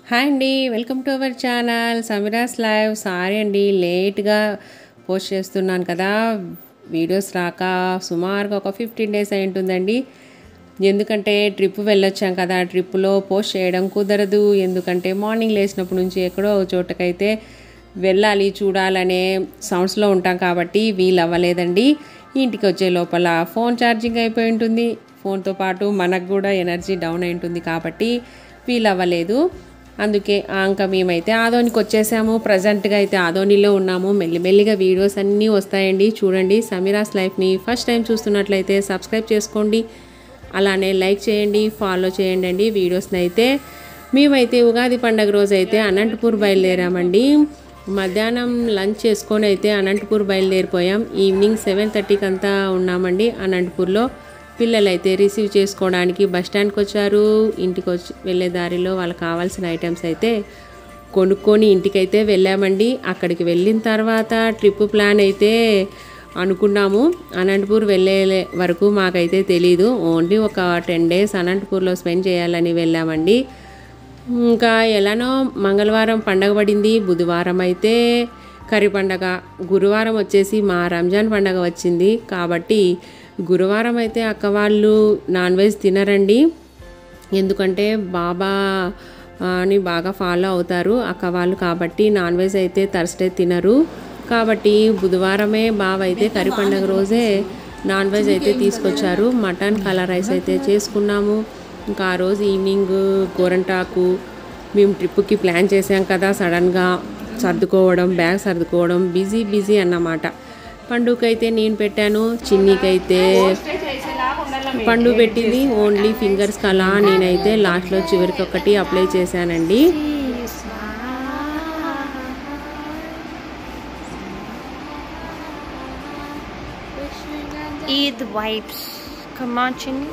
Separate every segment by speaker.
Speaker 1: Hi అండి welcome to our channel Sameera's live sorry అండి లేట్గా పోస్ట్ చేస్తున్నాను కదా వీడియోస్ రాక సుమారుగా ఒక ఫిఫ్టీన్ డేస్ అయి ఉంటుందండి ఎందుకంటే ట్రిప్ వెళ్ళొచ్చాం కదా ట్రిప్లో పోస్ట్ చేయడం కుదరదు ఎందుకంటే మార్నింగ్ లేచినప్పటి నుంచి ఎక్కడో ఒక చోటకైతే వెళ్ళాలి చూడాలనే సౌండ్స్లో ఉంటాం కాబట్టి వీలు అవ్వలేదండి ఇంటికి వచ్చే లోపల ఫోన్ ఛార్జింగ్ అయిపోయి ఉంటుంది ఫోన్తో పాటు మనకు కూడా ఎనర్జీ డౌన్ అయి ఉంటుంది కాబట్టి వీలు అవ్వలేదు అందుకే ఆ ఇంకా మేమైతే ఆదోనికి వచ్చేసాము ప్రజెంట్గా అయితే ఆదోనిలో ఉన్నాము మెల్లిమెల్లిగా వీడియోస్ అన్నీ వస్తాయండి చూడండి సమీరాస్ లైఫ్ని ఫస్ట్ టైం చూస్తున్నట్లయితే సబ్స్క్రైబ్ చేసుకోండి అలానే లైక్ చేయండి ఫాలో చేయండి అండి వీడియోస్ని అయితే మేమైతే ఉగాది పండగ రోజు అయితే అనంతపూర్ బయలుదేరామండి మధ్యాహ్నం లంచ్ చేసుకొని అయితే అనంతపూర్ బయలుదేరిపోయాం ఈవినింగ్ సెవెన్ థర్టీకి అంతా ఉన్నామండి అనంతపూర్లో పిల్లలు అయితే రిసీవ్ చేసుకోవడానికి బస్ స్టాండ్కి వచ్చారు ఇంటికి వచ్చి వెళ్ళే దారిలో వాళ్ళకి కావాల్సిన ఐటమ్స్ అయితే కొనుక్కొని ఇంటికైతే వెళ్ళామండి అక్కడికి వెళ్ళిన తర్వాత ట్రిప్ ప్లాన్ అయితే అనుకున్నాము అనంతపూర్ వెళ్ళే వరకు మాకైతే తెలీదు ఓన్లీ ఒక టెన్ డేస్ అనంతపూర్లో స్పెండ్ చేయాలని వెళ్ళామండి ఇంకా ఎలానో మంగళవారం పండగ పడింది బుధవారం అయితే కరి పండగ గురువారం వచ్చేసి మా రంజాన్ పండగ వచ్చింది కాబట్టి గురువారం అయితే అక్క వాళ్ళు నాన్ వెజ్ తినరండి ఎందుకంటే బాబా అని బాగా ఫాలో అవుతారు అక్క వాళ్ళు కాబట్టి నాన్ వెజ్ అయితే థర్స్డే తినరు కాబట్టి బుధవారమే బావ అయితే కరి పండగ రోజే నాన్ వెజ్ అయితే తీసుకొచ్చారు మటన్ కలర్ రైస్ అయితే చేసుకున్నాము ఇంకా ఆ రోజు ఈవినింగ్ గోరంటాకు మేము ట్రిప్కి ప్లాన్ చేసాం కదా సడన్గా సర్దుకోవడం బ్యాగ్ సర్దుకోవడం బిజీ బిజీ అన్నమాట పండుగకైతే నేను పెట్టాను చిన్నికైతే పండు పెట్టింది ఓన్లీ ఫింగర్స్ అలా నేనైతే లాస్ట్లో చివరికి ఒకటి అప్లై చేశానండి
Speaker 2: Eid vibes. Come on, Chinny.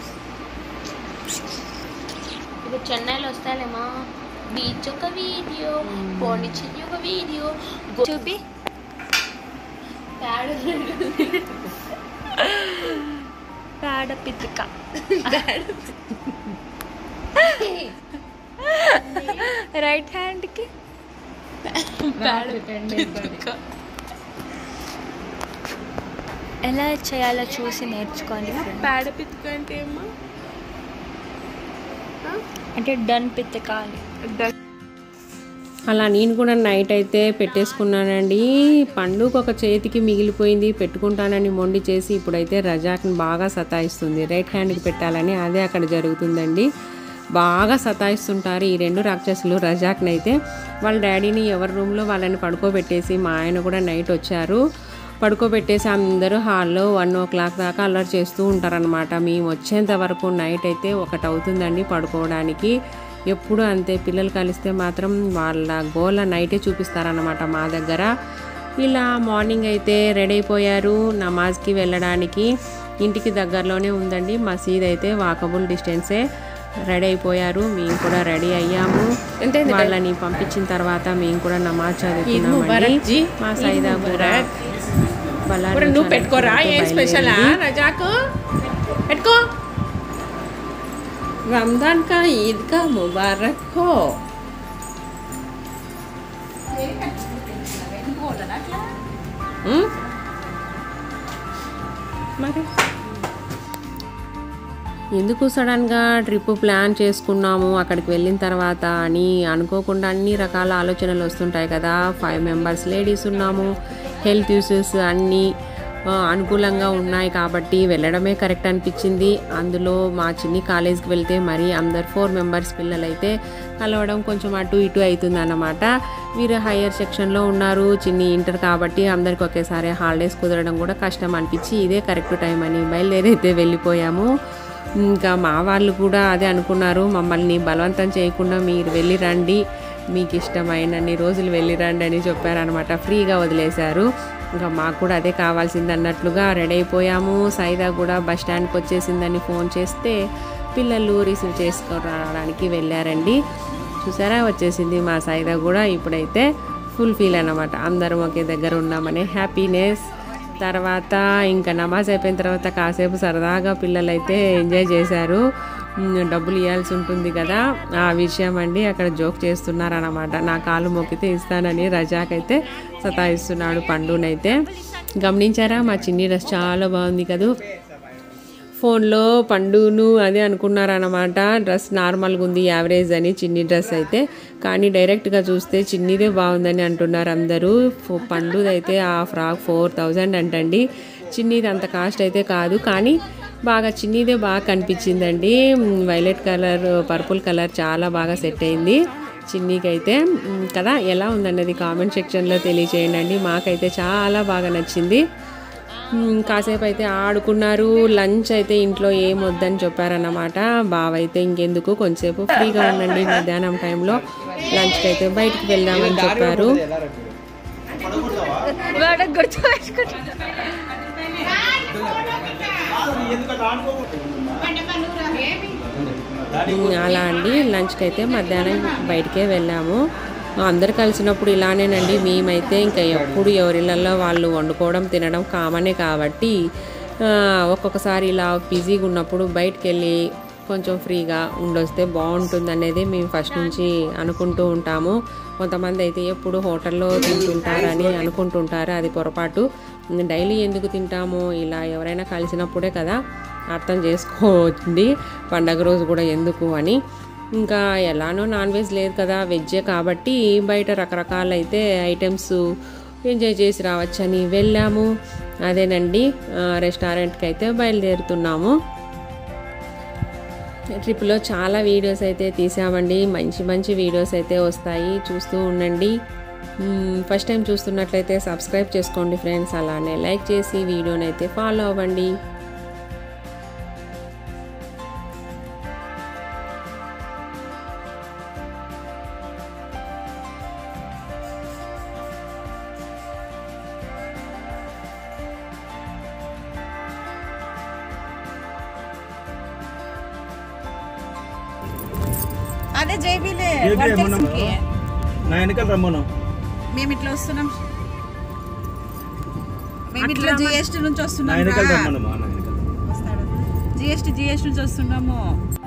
Speaker 2: ఇప్పుడు చెన్నైలో వస్తాలేమా బీచ్ ఒక వీడియో పాండిచ్చేరి ఒక వీడియో చూపి పేడ పేడ పితిక రైట్ హ్యాండ్కి పేడ పితిక ఎలా చేయాలో చూసి నేర్చుకోండి friend.
Speaker 3: పేడ పితుక అంటే ఏమో
Speaker 2: అంటే డన్ పితకాలి
Speaker 1: అలా నేను కూడా నైట్ అయితే పెట్టేసుకున్నానండి పండుగ ఒక చేతికి మిగిలిపోయింది పెట్టుకుంటానని మొండి చేసి ఇప్పుడైతే రజాక్ని బాగా సతాయిస్తుంది రైట్ హ్యాండ్కి పెట్టాలని అదే అక్కడ జరుగుతుందండి బాగా సతాయిస్తుంటారు ఈ రెండు రాక్షసులు రజాక్ని అయితే వాళ్ళ డాడీని ఎవరి రూమ్లో వాళ్ళని పడుకోబెట్టేసి మా ఆయన కూడా నైట్ వచ్చారు పడుకోబెట్టేసి అందరూ హాల్లో వన్ ఓ క్లాక్ దాకా అల్లరి చేస్తూ ఉంటారనమాట మేము వచ్చేంత వరకు నైట్ అయితే ఒకటి అవుతుందండి పడుకోవడానికి ఎప్పుడు అంతే పిల్లలు కలిస్తే మాత్రం వాళ్ళ గోల నైటే చూపిస్తారనమాట మా దగ్గర ఇలా మార్నింగ్ అయితే రెడీ అయిపోయారు నమాజ్కి వెళ్ళడానికి ఇంటికి దగ్గరలోనే ఉందండి మసీద్ అయితే వాకబుల్ డిస్టెన్సే రెడీ అయిపోయారు మేము కూడా రెడీ అయ్యాము వాళ్ళని పంపించిన తర్వాత మేము కూడా నమాజ్ చదువుకున్నామండి
Speaker 3: ముబారక్ జీ.
Speaker 1: మా సైదా కూడా బళ్ళారి
Speaker 3: ఇప్పుడు నువ్వు
Speaker 1: నుంచి
Speaker 3: పెట్టుకోరా ఏం
Speaker 1: అనంతపురం
Speaker 3: స్పెషలా
Speaker 1: బయలుదేరి
Speaker 3: రజాకు పెట్టుకో रमजान का ईद का मुबारक हो హ్మ్? మరి
Speaker 1: ఎందుకు సడన్గా ట్రిప్ ప్లాన్ చేసుకున్నాము అక్కడికి వెళ్ళిన తర్వాత అని అనుకోకుండా అన్ని రకాల ఆలోచనలు వస్తుంటాయి కదా ఫైవ్ మెంబర్స్ లేడీస్ ఉన్నాము హెల్త్ ఇష్యూస్ అన్నీ ఆ, అనుకూలంగా ఉన్నాయి కాబట్టి వెళ్ళడమే కరెక్ట్ అనిపించింది అందులో మా చిన్ని కాలేజ్కి వెళ్తే మరి అందరు ఫోర్ మెంబర్స్ పిల్లలైతే కలవడం కొంచెం అటు ఇటు అవుతుంది అన్నమాట వీరు హయ్యర్ సెక్షన్లో ఉన్నారు చిన్ని ఇంటర్ కాబట్టి అందరికి ఒకేసారి హాలిడేస్ కుదరడం కూడా కష్టం అనిపించి ఇదే కరెక్ట్ టైం అని బయలుదేరైతే వెళ్ళిపోయాము ఇంకా మా వాళ్ళు కూడా అదే అనుకున్నారు మమ్మల్ని బలవంతం చేయకుండా మీరు వెళ్ళి రండి మీకు ఇష్టమైనన్ని రోజులు వెళ్ళి రండి అని చెప్పారనమాట ఫ్రీగా వదిలేశారు ఇంకా మాకు కూడా అదే కావాల్సింది అన్నట్లుగా రెడీ అయిపోయాము సైదా కూడా బస్ స్టాండ్కి వచ్చేసిందని ఫోన్ చేస్తే పిల్లలు రిసీవ్ చేసుకోవడానికి వెళ్ళారండి చూసారా వచ్చేసింది మా సైదా కూడా ఇప్పుడైతే ఫుల్ ఫీల్ అనమాట అందరం ఒకే దగ్గర ఉన్నామనే హ్యాపీనెస్ తర్వాత ఇంకా నమాజ్ అయిపోయిన తర్వాత కాసేపు సరదాగా పిల్లలైతే ఎంజాయ్ చేశారు మ్, డబ్బులు ఇవ్వాల్సి ఉంటుంది కదా ఆ విషయం అండి అక్కడ జోక్ చేస్తున్నారన్నమాట నా కాలు మొక్కితే ఇస్తానని రజాక్ అయితే సతాయిస్తున్నాడు పండునైతే గమనించారా మా చిన్ని డ్రెస్ చాలా బాగుంది కదా ఫోన్లో పండును అదే అనుకున్నారన్నమాట డ్రెస్ నార్మల్గా ఉంది యావరేజ్ అని చిన్ని డ్రెస్ అయితే కానీ డైరెక్ట్గా చూస్తే చిన్నిదే బాగుందని అంటున్నారు అందరూ ఫో- పండుదైతే ఆ ఫ్రాక్ ఫోర్ థౌజండ్ అంటండి చిన్నిది అంత కాస్ట్ అయితే కాదు కానీ బాగా చిన్నిదే బాగా కనిపించిందండి వైలెట్ కలర్ పర్పుల్ కలర్ చాలా బాగా సెట్ అయింది చిన్నీకి అయితే మ్, కదా ఎలా ఉందన్నది కామెంట్ సెక్షన్లో తెలియచేయండి మాకైతే చాలా బాగా నచ్చింది మ్, కాసేపు అయితే ఆడుకున్నారు లంచ్ అయితే ఇంట్లో ఏం వద్దని చెప్పారన్నమాట బావ అయితే ఇంకెందుకు కొంచెంసేపు ఫ్రీగా ఉండండి మధ్యాహ్నం టైంలో లంచ్కి అయితే బయటికి వెళ్దామని చెప్పారు
Speaker 2: వాడు గుర్తు పెట్టుకుంటా
Speaker 1: మ్, అలా అండి లంచ్కి అయితే మధ్యాహ్నం బయటికే వెళ్ళాము అందరు కలిసినప్పుడు ఇలానేనండి మేమైతే ఇంకా ఎప్పుడు ఎవరిళ్ళల్లో వాళ్ళు వండుకోవడం తినడం కామనే కాబట్టి ఆ, ఒక్కొక్కసారి ఇలా బిజీగా ఉన్నప్పుడు బయటికి వెళ్ళి కొంచెం ఫ్రీగా ఉండొస్తే బాగుంటుంది అనేది మేము ఫస్ట్ నుంచి అనుకుంటూ ఉంటాము కొంతమంది అయితే ఎప్పుడు హోటల్లో తింటుంటారని అనుకుంటుంటారు అది పొరపాటు డైలీ ఎందుకు తింటాము ఇలా ఎవరైనా కలిసినప్పుడే కదా అర్థం చేసుకోండి పండగ రోజు కూడా ఎందుకు అని ఇంకా ఎలానో నాన్ వెజ్ లేదు కదా వెజ్జే కాబట్టి బయట రకరకాల అయితే ఐటమ్స్ ఎంజాయ్ చేసి రావచ్చని వెళ్ళాము అదేనండి ఆ, రెస్టారెంట్కి అయితే బయలుదేరుతున్నాము ట్రిప్లో చాలా వీడియోస్ అయితే తీసామండి మంచి మంచి వీడియోస్ అయితే వస్తాయి చూస్తూ ఉండండి మ్మ్, ఫస్ట్ టైం చూస్తున్నట్లయితే సబ్స్క్రైబ్ చేసుకోండి ఫ్రెండ్స్ అలానే లైక్ చేసి వీడియోని అయితే ఫాలో అవ్వండి
Speaker 4: అదే జైబీలే
Speaker 5: జేబీ
Speaker 4: వర్కర్స్
Speaker 5: ఏమన్నా
Speaker 4: కి.
Speaker 5: నా వెనకాల రమ్మను
Speaker 4: మేము ఇట్లా వస్తున్నాం మేము ఇట్లా జిఎస్టీ నుంచి
Speaker 5: నా
Speaker 4: వస్తున్నాం
Speaker 5: వెనకాల రమ్మను మా నా వెనకాల
Speaker 4: జిఎస్టీ జిఎస్టీ నుంచి వస్తున్నాము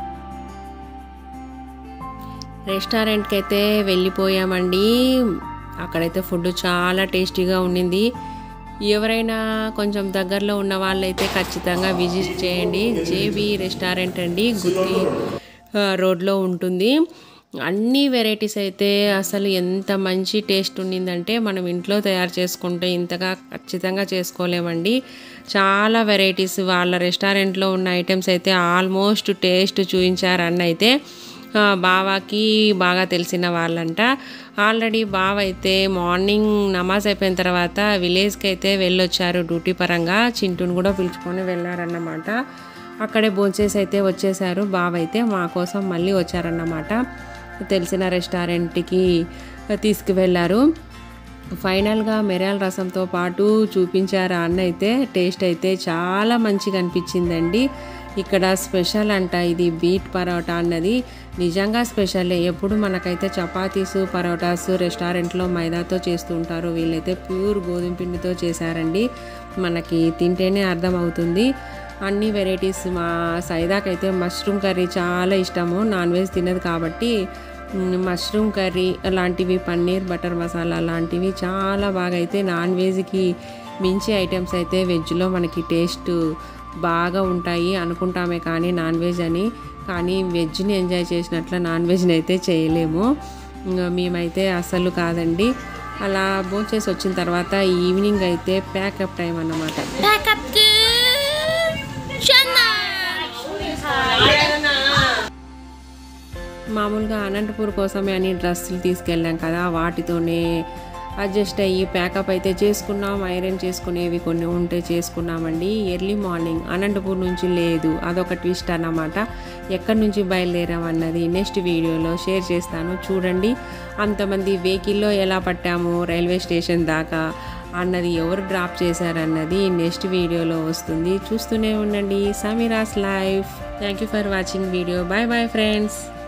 Speaker 1: రెస్టారెంట్కి అయితే వెళ్ళిపోయామండి అక్కడైతే ఫుడ్ చాలా టేస్టీగా ఉండింది ఎవరైనా కొంచెం దగ్గరలో ఉన్న వాళ్ళైతే ఖచ్చితంగా విజిట్ చేయండి జేబీ రెస్టారెంట్ అండి గుత్తి ఆ, రోడ్లో ఉంటుంది అన్ని వెరైటీస్ అయితే అసలు ఎంత మంచి టేస్ట్ ఉండిందంటే మనం ఇంట్లో తయారు చేసుకుంటే ఇంతగా ఖచ్చితంగా చేసుకోలేమండి చాలా వెరైటీస్ వాళ్ళ రెస్టారెంట్లో ఉన్న ఐటమ్స్ అయితే ఆల్మోస్ట్ టేస్ట్ చూపించారు అన్న అయితే ఆ, బావాకి బాగా తెలిసిన వాళ్ళంట ఆల్రెడీ బావ అయితే మార్నింగ్ నమాజ్ అయిపోయిన తర్వాత విలేజ్కి అయితే వెళ్ళొచ్చారు డ్యూటీ పరంగా చింటూని కూడా పిలుచుకొని వెళ్ళారన్నమాట అక్కడే భోంచేసి అయితే వచ్చేసారు బావ అయితే మా కోసం మళ్ళీ వచ్చారన్నమాట తెలిసిన రెస్టారెంట్కి తీసుకువెళ్ళారు ఫైనల్గా మిరియాల రసంతో పాటు చూపించారు అన్న అయితే టేస్ట్ అయితే చాలా మంచిగా అనిపించిందండి ఇక్కడ స్పెషల్ అంట ఇది బీట్ పరోటా అన్నది నిజంగా స్పెషలే ఎప్పుడు మనకైతే చపాతీస్ పరోటాస్ రెస్టారెంట్లో మైదాతో చేస్తూ ఉంటారు వీళ్ళైతే ప్యూర్ గోధుమ పిండితో చేశారండి మనకి తింటేనే అర్థమవుతుంది అన్ని వెరైటీస్ మా సైదాకైతే మష్రూమ్ కర్రీ చాలా ఇష్టము నాన్ వెజ్ తినదు కాబట్టి మ్, మష్రూమ్ కర్రీ అలాంటివి పన్నీర్ బటర్ మసాలా లాంటివి చాలా బాగా అయితే నాన్ వెజ్కి మించి ఐటమ్స్ అయితే వెజ్లో మనకి టేస్ట్ బాగా ఉంటాయి అనుకుంటామే కానీ నాన్ వెజ్ అని కానీ వెజ్ని ఎంజాయ్ చేసినట్లు నాన్ వెజ్ని అయితే చేయలేము ఇంకా మేమైతే అస్సలు కాదండి అలా భోంచేసి వచ్చిన తర్వాత ఈవినింగ్ అయితే ప్యాకప్ టైం అన్నమాట మామూలుగా అనంతపూర్ కోసమే అని డ్రెస్సులు తీసుకెళ్ళాం కదా వాటితోనే అడ్జస్ట్ అయ్యి ప్యాకప్ అయితే చేసుకున్నాం ఐరన్ చేసుకునేవి కొన్ని ఉంటే చేసుకున్నామండి ఎర్లీ మార్నింగ్ అనంతపూర్ నుంచి లేదు అదొక ట్విస్ట్ అన్నమాట ఎక్కడి నుంచి బయలుదేరాం అన్నది నెక్స్ట్ వీడియోలో షేర్ చేస్తాను చూడండి అంతమంది వెహికల్లో ఎలా పట్టాము రైల్వే స్టేషన్ దాకా అన్నది ఎవరు డ్రాప్ చేశారన్నది నెక్స్ట్ వీడియోలో వస్తుంది చూస్తూనే ఉండండి Sameera's life thank you for watching video bye bye friends